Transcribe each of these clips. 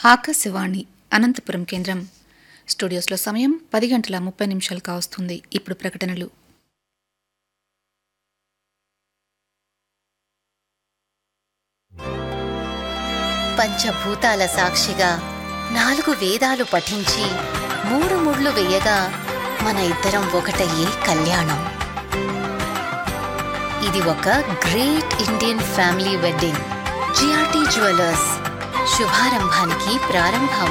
ఆకాశవాణి అనంతపురం కేంద్రం స్టూడియోస్లో సమయం పది గంటల ముప్పై నిమిషాలు కావస్తుంది ఇప్పుడు ప్రకటనలు పంచభూతాల సాక్షిగా నాలుగు వేదాలు పఠించి మూడు ముళ్ళు వేయగా మన ఇద్దరం ఒకటయ్యే కళ్యాణం ఇది ఒక great Indian family wedding GRT jewellers శుభారంభానికి ప్రారంభం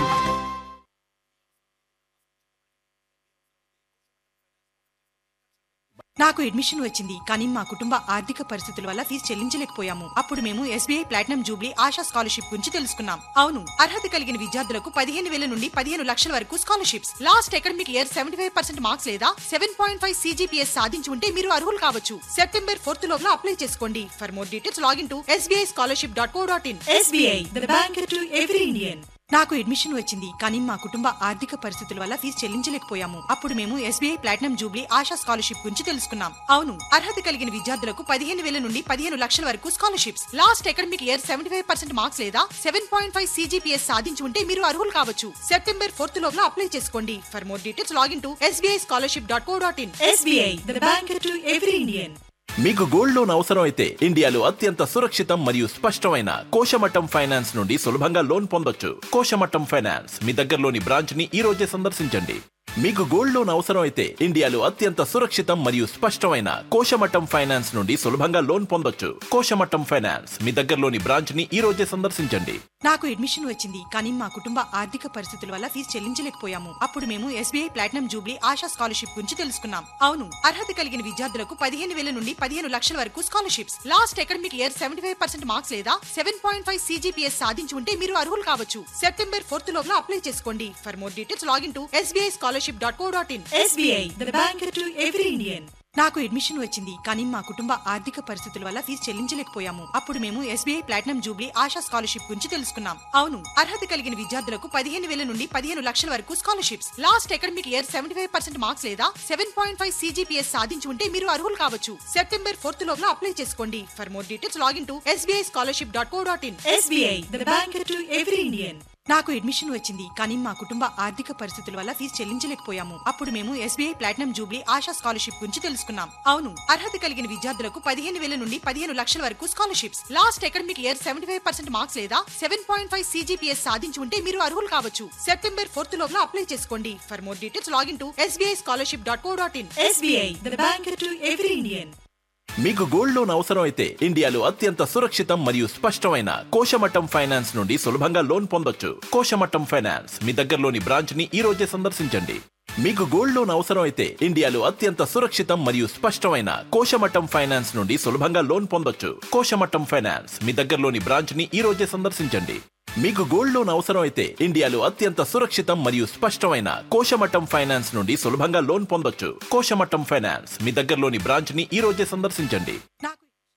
నాకు అడ్మిషన్ వచ్చింది కానీ మా కుటుంబ ఆర్థిక పరిస్థితుల వల్ల ఫీజు చెల్లించలేకపోయాము అప్పుడు మేము SBI platinum jubilee Asha scholarship గురించి తెలుసుకున్నాం అవును అర్హత కలిగిన విద్యార్థులకు పదిహేను వేల నుండి పదిహేను లక్షల వరకు scholarships last academic year seventy five percent marks లేదా సెవెన్ పాయింట్ ఫైవ్ సీజీపీఎస్ సాధించి ఉంటే మీరు అర్హులు కావచ్చు సెప్టెంబర్ ఫోర్త్ లోపల అప్లై చేసుకోండి for more details login to SBI scholarship dot co dot in SBI the bank to every Indian నాకు admission వచ్చింది కానీ మా కుటుంబ ఆర్థిక పరిస్థితుల వల్ల ఫీజు చెల్లించలేకపోయాము అప్పుడు మేము SBI platinum jubilee Asha scholarship గురించి తెలుసుకున్నాం అవును అర్హత కలిగిన విద్యార్థులకు పదిహేను వేల నుండి పదిహేను లక్షల వరకు scholarships last academic year seventy five percent marks లేదా సెవెన్ పాయింట్ ఫైవ్ సీజీపీఎస్ సాధించి ఉంటే మీరు అర్హులు కావచ్చు సెప్టెంబర్ ఫోర్త్ లోపల అప్లై చేసుకోండి for more details login to SBI scholarship dot co dot in SBI the bank to every Indian మీకు gold loan అవసరం అయితే ఇండియాలో అత్యంత సురక్షితం మరియు స్పష్టమైన కోశమట్టం ఫైనాన్స్ నుండి సులభంగా లోన్ పొందొచ్చు కోశమట్టం ఫైనాన్స్ మీ దగ్గరలోని బ్రాంచ్ ని ఈ రోజే సందర్శించండి మీకు గోల్డ్ లోన్ అవసరం అయితే ఇండియాలో అత్యంత సురక్షితం మరియు స్పష్టమైన కోశమట్టం ఫైనాన్స్ నుండి సులభంగా లోన్ పొందొచ్చు కోశమట్టం ఫైనాన్స్ మీ దగ్గరలోని బ్రాంచ్ ని ఈ రోజే సందర్శించండి నాకు అడ్మిషన్ వచ్చింది కానీ మా కుటుంబ ఆర్థిక పరిస్థితుల వల్ల ఫీజు చెల్లించలేకపోయాము అప్పుడు మేము SBI platinum jubilee Asha scholarship గురించి తెలుసుకున్నాం అవును అర్హత కలిగిన విద్యార్థులకు పదిహేను వేల నుండి పదిహేను లక్షల వరకు scholarships last academic year seventy five percent marks లేదా సెవెన్ పాయింట్ ఫైవ్ సీజీపీఎస్ సాధించి ఉంటే మీరు అర్హులు కావచ్చు సెప్టెంబర్ ఫోర్త్ లోపల అప్లై చేసుకోండి for more details login to SBI scholarship dot co dot in SBI the bank to every Indian నాకు admission వచ్చింది కానీ మా కుటుంబ ఆర్థిక పరిస్థితుల వల్ల ఫీజు చెల్లించలేకపోయాము అప్పుడు మేము SBI platinum jubilee Asha scholarship గురించి తెలుసుకున్నాం అవును అర్హత కలిగిన విద్యార్థులకు పదిహేను వేల నుండి పదిహేను లక్షల వరకు scholarships last academic year seventy five percent marks లేదా సెవెన్ పాయింట్ ఫైవ్ సీజీపీఎస్ సాధించి ఉంటే మీరు అర్హులు కావచ్చు సెప్టెంబర్ ఫోర్త్ లోపల అప్లై చేసుకోండి for more details login to SBI scholarship dot co dot in SBI the bank to every Indian నాకు admission వచ్చింది కానీ మా కుటుంబ ఆర్థిక పరిస్థితుల వల్ల ఫీజు చెల్లించలేకపోయాము అప్పుడు మేము SBI platinum jubilee Asha scholarship గురించి తెలుసుకున్నాం అవును అర్హత కలిగిన విద్యార్థులకు పదిహేను వేల నుండి పదిహేను లక్షల వరకు scholarships last academic year seventy five percent marks లేదా సెవెన్ పాయింట్ ఫైవ్ సీజీపీఎస్ సాధించి ఉంటే మీరు అర్హులు కావచ్చు సెప్టెంబర్ ఫోర్త్ లోపల అప్లై చేసుకోండి for more details login to SBI scholarship dot co dot in SBI the bank to every Indian మీకు gold loan అవసరం అయితే ఇండియాలో అత్యంత సురక్షితం మరియు స్పష్టమైన కోశమట్టం ఫైనాన్స్ నుండి సులభంగా లోన్ పొందొచ్చు కోశమట్టం ఫైనాన్స్ మీ దగ్గరలోని బ్రాంచ్ ని ఈ రోజే సందర్శించండి మీకు గోల్డ్ లోన్ అవసరం అయితే ఇండియాలో అత్యంత సురక్షితం మరియు స్పష్టమైన కోశమట్టం ఫైనాన్స్ నుండి సులభంగా లోన్ పొందొచ్చు కోశమట్టం ఫైనాన్స్ మీ దగ్గరలోని బ్రాంచ్ ని ఈ రోజే సందర్శించండి మీకు గోల్డ్ లోన్ అవసరం అయితే ఇండియాలో అత్యంత సురక్షితం మరియు స్పష్టమైన కోశమట్టం ఫైనాన్స్ నుండి సులభంగా లోన్ పొందొచ్చు కోశమట్టం ఫైనాన్స్ మీ దగ్గరలోని బ్రాంచ్ ని ఈ రోజే సందర్శించండి నాకు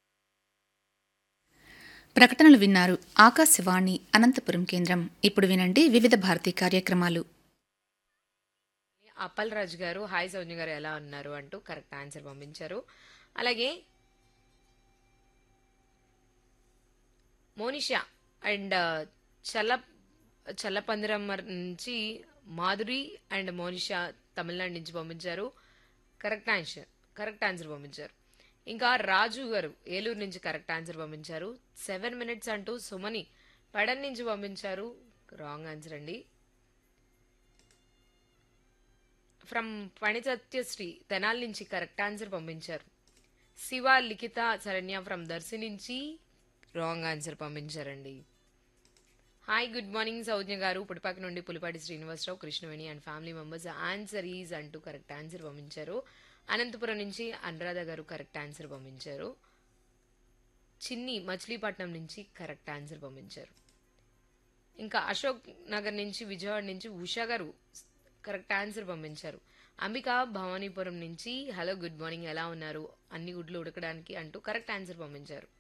ప్రకటనలు విన్నారు ఆకాశవాణి అనంతపురం కేంద్రం ఇప్పుడు వినండి వివిధ భారతి కార్యక్రమాలు అప్పల్ రాజు గారు హాయ్ సౌజన్య గారు ఎలా ఉన్నారు అంటూ కరెక్ట్ ఆన్సర్ పంపించారు అలాగే మోనిషా అండ్ చల్ల చల్లపందిరం నుంచి మాధురి అండ్ మోనిషా తమిళనాడు నుంచి పంపించారు కరెక్ట్ ఆన్సర్ కరెక్ట్ ఆన్సర్ పంపించారు ఇంకా రాజు గారు ఏలూరు నుంచి కరెక్ట్ ఆన్సర్ పంపించారు సెవెన్ మినిట్స్ అంటూ సుమని పడన్ నుంచి పంపించారు రాంగ్ ఆన్సర్ అండి ఫ్రమ్ పణిసత్యశ్రీ తెనాలి నుంచి కరెక్ట్ ఆన్సర్ పంపించారు శివ లిఖిత శరణ్య ఫ్రమ్ దర్శి నుంచి రాంగ్ ఆన్సర్ పంపించారండి hi good morning Saujna garu Pudipaka నుండి Pulipati Srinivasarao Krishnaveni and family members answer is అంటూ కరెక్ట్ ఆన్సర్ పంపించారు అనంతపురం నుంచి అనురాధ గారు కరెక్ట్ ఆన్సర్ పంపించారు చిన్ని మచిలీపట్నం నుంచి కరెక్ట్ ఆన్సర్ పంపించారు ఇంకా అశోక్ నగర్ నుంచి విజయవాడ నుంచి ఉషా గారు కరెక్ట్ ఆన్సర్ పంపించారు అంబిక భవానీపురం నుంచి హలో గుడ్ మార్నింగ్ ఎలా ఉన్నారు అన్ని గుడ్లు ఉడకడానికి అంటూ కరెక్ట్ ఆన్సర్ పంపించారు